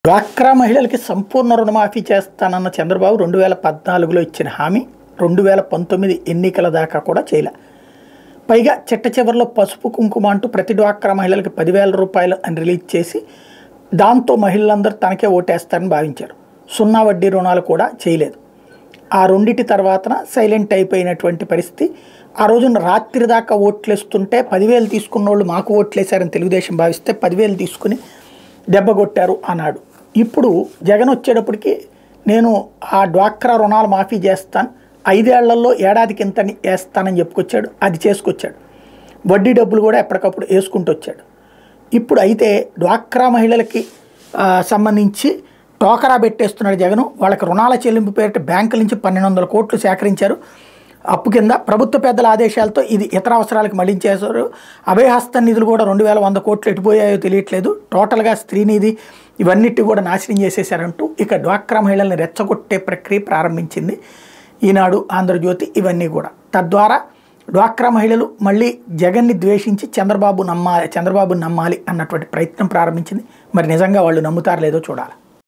డ్వాక్రా మహిళలకి సంపూర్ణ రుణమాఫీ చేస్తానన్న చంద్రబాబు రెండు వేల పద్నాలుగులో ఇచ్చిన హామీ రెండు వేల పంతొమ్మిది ఎన్నికల దాకా కూడా చేయలే పైగా చిట్ట చివరిలో పసుపు కుంకుమ అంటూ ప్రతి డ్వాక్రా మహిళలకి పదివేల రూపాయలు అని రిలీజ్ చేసి దాంతో మహిళలందరూ తనకే ఓటేస్తారని భావించారు సున్నా వడ్డీ రుణాలు కూడా చేయలేదు ఆ రెండిటి తర్వాతన సైలెంట్ అయిపోయినటువంటి పరిస్థితి ఆ రోజున రాత్రి దాకా ఓట్లేస్తుంటే పదివేలు తీసుకున్న వాళ్ళు మాకు ఓట్లేశారని తెలుగుదేశం భావిస్తే పదివేలు తీసుకుని దెబ్బ కొట్టారు అన్నాడు ఇప్పుడు జగన్ వచ్చేటప్పటికి నేను ఆ డ్వాక్రా రుణాలు మాఫీ చేస్తాను ఐదేళ్లలో ఏడాదికి ఇంత వేస్తానని చెప్పుకొచ్చాడు అది చేసుకొచ్చాడు వడ్డీ డబ్బులు కూడా ఎప్పటికప్పుడు వేసుకుంటూ వచ్చాడు ఇప్పుడు అయితే డ్వాక్రా మహిళలకి ఆ, సంబంధించి టోకరా పెట్టేస్తున్నాడు జగన్ వాళ్ళకి రుణాల చెల్లింపు పేరిట బ్యాంకుల నుంచి పన్నెండు వందల కోట్లు సేకరించారు అప్పు కింద ప్రభుత్వ పెద్దల ఆదేశాలతో ఇది ఇతర అవసరాలకు మళ్లించేశారు అభయహస్త నిధులు కూడా రెండు వేల వంద కోట్లు ఎటుపోయాయో తెలియట్లేదు టోటల్గా స్త్రీనిధి ఇవన్నిటి కూడా నాశనం చేసేశారంటూ ఇక డ్వాక్రా మహిళల్ని రెచ్చగొట్టే ప్రక్రియ ప్రారంభించింది ఈనాడు ఆంధ్రజ్యోతి ఇవన్నీ కూడా తద్వారా డ్వాక్రా మహిళలు మళ్ళీ జగన్ని ద్వేషించి చంద్రబాబు నమ్మాలి చంద్రబాబు నమ్మాలి అన్నటువంటి ప్రయత్నం ప్రారంభించింది మరి నిజంగా వాళ్ళు నమ్ముతారు లేదో చూడాలి